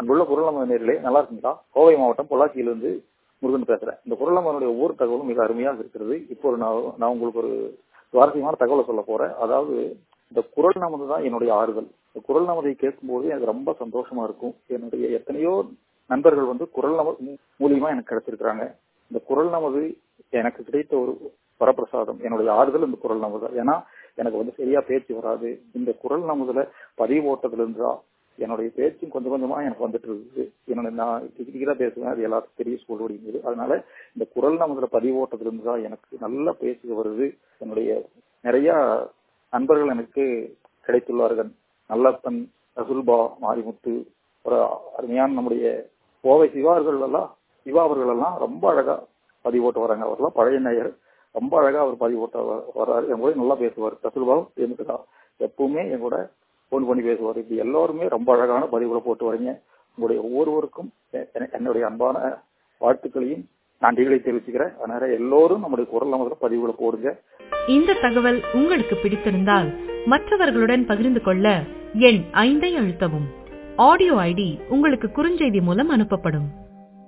அன்புள்ள குரலம நேரிலே நல்லா இருக்குங்களா கோவை மாவட்டம் பொள்ளாச்சியிலிருந்து முருகன் பேசுறேன் இந்த குரலமனுடைய ஒவ்வொரு தகவலும் மிக அருமையாக இருக்கிறது இப்போ ஒரு நான் நான் உங்களுக்கு ஒரு சுவாரஸ்யமான தகவலை சொல்ல போறேன் அதாவது இந்த குரல் நமது தான் என்னுடைய ஆறுதல் இந்த குரல் நமதை கேட்கும்போது எனக்கு ரொம்ப சந்தோஷமா இருக்கும் என்னுடைய எத்தனையோ நண்பர்கள் வந்து குரல் நம மூலியமா எனக்கு கிடைச்சிருக்கிறாங்க இந்த குரல் நமது எனக்கு கிடைத்த ஒரு வரப்பிரசாதம் என்னுடைய ஆறுதல் இந்த குரல் நமது ஏன்னா எனக்கு வந்து சரியா பேச்சு வராது இந்த குரல் நமதுல பதிவு ஓட்டத்துல இருந்தா என்னுடைய பேச்சும் கொஞ்சம் கொஞ்சமா எனக்கு வந்துட்டு இருக்குது என்னோட நான் டிகிரிக்கா பேசுவேன் அது எல்லாத்துக்கும் பெரிய ஸ்கூல் ஓடிங்குது அதனால இந்த குரல் நமதுல பதிவு ஓட்டத்துல இருந்தா எனக்கு நல்ல பேச்சு வருது என்னுடைய நிறைய நண்பர்கள் எனக்கு கிடைத்துள்ளார்கள் நல்லப்பன் ரசுல்பா மாரிமுத்து ஒரு அருமையான நம்முடைய கோவை சிவார்கள் எல்லாம் சிவா அவர்கள் எல்லாம் ரொம்ப அழகா பதிவு ஓட்ட வராங்க அவர்லாம் பழைய நேயர் ரொம்ப அழகா அவர் பதிவு ஓட்ட வர்றாரு என் கூட நல்லா பேசுவார் ரசுல்பாவும் தேமுகா எப்பவுமே என் கூட போன் பண்ணி பேசுவார் இப்படி எல்லாருமே ரொம்ப அழகான பதிவுகளை போட்டு வரீங்க உங்களுடைய ஒவ்வொருவருக்கும் என்னுடைய அன்பான வாழ்த்துக்களையும் நன்றிகளை தெரிவிச்சுக்கிறேன் அதனால எல்லோரும் நம்முடைய குரல் நமது பதிவுகளை போடுங்க இந்த தகவல் உங்களுக்கு பிடித்திருந்தால் மற்றவர்களுடன் பகிர்ந்து கொள்ள எண் ஐந்தை அழுத்தவும் ஆடியோ ஐடி உங்களுக்கு குறுஞ்செய்தி மூலம் அனுப்பப்படும்